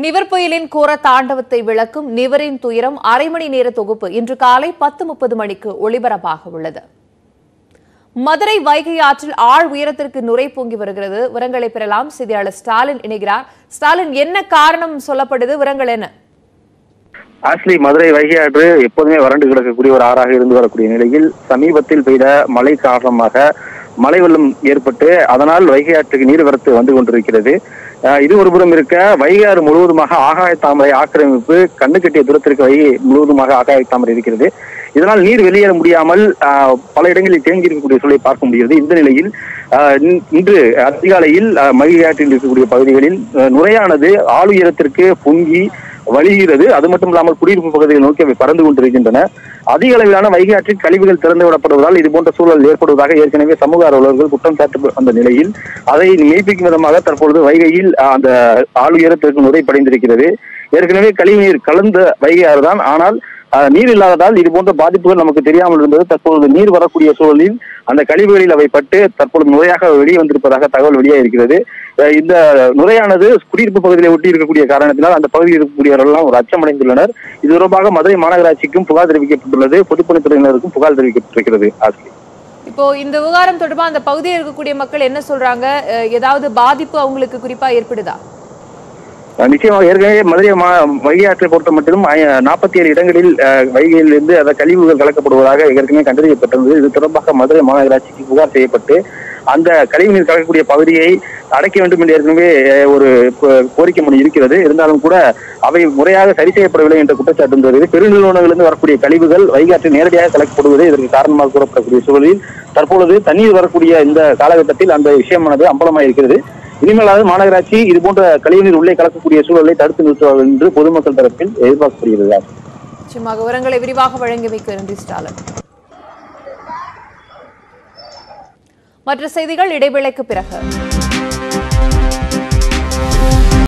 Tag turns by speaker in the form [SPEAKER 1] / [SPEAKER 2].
[SPEAKER 1] நிவர் புயலின் கோர தாண்டவத்தை விளக்கும் நிவரின் துயரம் அரை மணி நேர தொகுப்பு இன்று காலை பத்து முப்பது மணிக்கு ஒளிபரப்பாக உள்ளது மதுரை வைகை ஆற்றில் ஆழ் உயரத்திற்கு நுரை பொங்கி வருகிறது விவரங்களை பெறலாம் செய்தியாளர் ஸ்டாலின் இணைகிறார் ஸ்டாலின் என்ன காரணம் சொல்லப்படுது விவரங்கள் என்ன
[SPEAKER 2] ஆக்சுவலி மதுரை வைகை ஆறு எப்போதுமே வறண்டு கிடக்கக்கூடிய ஒரு ஆறாக இருந்து வரக்கூடிய நிலையில் சமீபத்தில் பெய்த மழை காரணமாக மழை வெள்ளம் ஏற்பட்டு அதனால் வைகை ஆற்றுக்கு நீர்வரத்து வந்து கொண்டிருக்கிறது அஹ் இது ஒரு புறம் இருக்க வைகை ஆறு முழுவதுமாக ஆகாய தாமரை ஆக்கிரமிப்பு கண்ணு கட்டிய தூரத்திற்கு வைகை முழுவதுமாக ஆகாய தாமரை இருக்கிறது இதனால் நீர் வெளியேற முடியாமல் அஹ், பல இடங்களில் தேங்கி இருக்கக்கூடிய சூழலை பார்க்க முடிகிறது இந்த நிலையில் அஹ், இன்- இன்று அதிகாலையில் அஹ், வைகை ஆற்றில் இருக்கக்கூடிய பகுதிகளில் அஹ், நுரையானது ஆளுயரத்திற்கு பொங்கி வழிகிறது அது மட்டும் இல்லாமல் குடியிருப்பு பகுதிகளை நோக்கி அவை பறந்து கொண்டிருக்கின்றன அதிக அளவிலான வைகை ஆற்றில் கழிவுகள் திறந்து விடப்படுவதால் இது போன்ற சூழல் ஏற்படுவதாக ஏற்கனவே சமூக ஆர்வலர்கள் குற்றம் சாட்டு வந்த நிலையில் அதை மெய்ப்பிக்கும் விதமாக தற்பொழுது வைகையில் அஹ், அந்த ஆளுயரத்திற்கு நுரை படைந்திருக்கிறது ஏற்கனவே கழிவுநீர் கலந்த வைகை ஆறு தான் ஆனால் அஹ், நீர் இல்லாததால் இது போன்ற பாதிப்புகள் நமக்கு தெரியாமல் இருந்தது தற்பொழுது நீர் வரக்கூடிய சூழலில் அந்த கழிவுகளில் அவை பட்டு தற்பொழுது நுரையாக வெளியே வந்திருப்பதாக தகவல் வெளியாக இருக்கிறது அஹ் இந்த நுரையானது குடியிருப்பு பகுதியில் ஒட்டி இருக்கக்கூடிய காரணத்தினால் அந்த பகுதியில் இருக்கக்கூடியவர்கள் எல்லாம் ஒரு அச்சமடைந்துள்ளனர் இது தொடர்பாக மதுரை மாநகராட்சிக்கும் புகார் தெரிவிக்கப்பட்டுள்ளது பொதுப்பணித்துறையினருக்கும் புகார் தெரிவிக்கப்பட்டிருக்கிறது ஆசிரியர்
[SPEAKER 1] இப்போ இந்த விவகாரம் தொடர்பா அந்த பகுதியில் இருக்கக்கூடிய மக்கள் என்ன சொல்றாங்க அஹ், ஏதாவது பாதிப்பு அவங்களுக்கு குறிப்பா ஏற்படுதா
[SPEAKER 2] அஹ் நிச்சயமாக ஏற்கனவே மதுரை மா வைகை ஆற்றை பொறுத்த மட்டும் நாற்பத்தி ஏழு இடங்களில் அஹ், வைகையிலிருந்து அந்த கழிவுகள் கலக்கப்படுவதாக ஏற்கனவே கண்டறியப்பட்டிருந்தது இது தொடர்பாக மதுரை மாநகராட்சிக்கு புகார் செய்யப்பட்டு அந்த கழிவுநீர் கலக்கக்கூடிய பகுதியை அடைக்க வேண்டும் என்று ஏற்கனவே அஹ், ஒரு கோ- கோரிக்கை மனு இருக்கிறது இருந்தாலும் கூட அவை முறையாக சரி செய்யப்படவில்லை என்ற குற்றச்சாட்டு இருந்தது பெருநிறுவனங்களிலிருந்து வரக்கூடிய கழிவுகள் வைகாற்றில் நேரடியாக கலக்கப்படுவது இதற்கு காரணமாக கூறப்படக்கூடிய சூழலில் தற்பொழுது தண்ணீர் வரக்கூடிய இந்த காலகட்டத்தில் அந்த விஷயமானது அம்பலமாக இருக்கிறது இனிமேலாவது மாநகராட்சி இது போன்ற கழிவுநீர் உள்ளே கலக்கக்கூடிய சூழலை தடுத்து நிறுத்துவார்கள் என்று பொதுமக்கள் தரப்பில் எதிர்பார்க்கப்படுகிறது
[SPEAKER 1] நிச்சயமாக விவரங்களை விரிவாக வழங்கியமைக்கு நன்றி ஸ்டாலின் மற்ற செய்திகள் இடைவேளைக்கு பிறகு